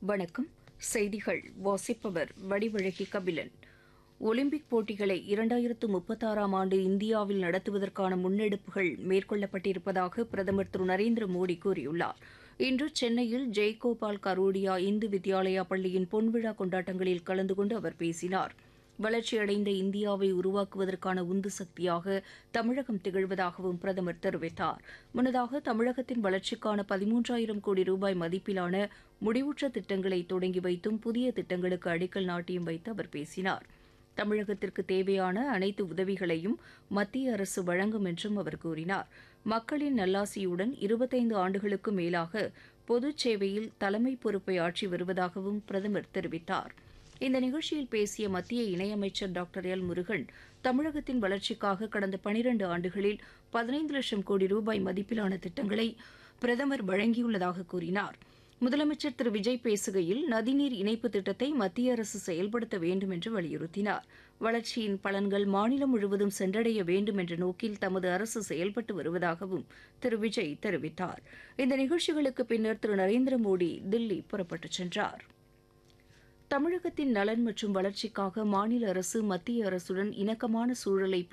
வணக்கம் செய்திகள் வாசிப்பவர் வடிவழகி கபிலன் ஒலிம்பிக் போட்டிகளை இரண்டாயிரத்து முப்பத்தாறாம் ஆண்டு இந்தியாவில் நடத்துவதற்கான முன்னெடுப்புகள் மேற்கொள்ளப்பட்டிருப்பதாக பிரதமர் திரு நரேந்திர மோடி கூறியுள்ளார் இன்று சென்னையில் ஜெய்கோபால் கரோடியா இந்து வித்யாலயா பள்ளியின் பொன்விழா கொண்டாட்டங்களில் கலந்து கொண்டு அவர் பேசினார் வளர்ச்சியடைந்த இந்தியாவை உருவாக்குவதற்கான உந்து சக்தியாக தமிழகம் திகழ்வதாகவும் பிரதமர் தெரிவித்தார் முன்னதாக தமிழகத்தின் வளர்ச்சிக்கான பதிமூன்றாயிரம் கோடி ரூபாய் மதிப்பிலான முடிவுற்ற திட்டங்களை தொடங்கி வைத்தும் புதிய திட்டங்களுக்கு அடிக்கல் நாட்டியும் வைத்து அவர் பேசினார் தமிழகத்திற்கு தேவையான அனைத்து உதவிகளையும் மத்திய அரசு வழங்கும் என்றும் அவர் கூறினார் மக்களின் நல்லாசியுடன் இருபத்தைந்து ஆண்டுகளுக்கு மேலாக பொதுச் சேவையில் தலைமை பொறுப்பை ஆற்றி வருவதாகவும் பிரதமர் தெரிவித்தார் இந்த நிகழ்ச்சியில் பேசிய மத்திய இணையமைச்சர் டாக்டர் எல் முருகன் தமிழகத்தின் வளர்ச்சிக்காக கடந்த பனிரண்டு ஆண்டுகளில் பதினைந்து லட்சம் கோடி ரூபாய் மதிப்பிலான திட்டங்களை பிரதமர் வழங்கியுள்ளதாக கூறினார் முதலமைச்சர் திரு விஜய் பேசுகையில் நதிநீர் இணைப்பு திட்டத்தை மத்திய அரசு செயல்படுத்த வேண்டும் என்று வலியுறுத்தினார் வளர்ச்சியின் பலன்கள் மாநிலம் முழுவதும் சென்றடைய வேண்டும் என்ற நோக்கில் தமது அரசு செயல்பட்டு வருவதாகவும் திரு விஜய் தெரிவித்தார் இந்த நிகழ்ச்சிகளுக்கு பின்னர் திரு நரேந்திர மோடி தில்லி புறப்பட்டுச் சென்றார் தமிழகத்தின் நலன் மற்றும் வளர்ச்சிக்காக மாநில அரசு மத்திய அரசுடன் இணக்கமான சூழலை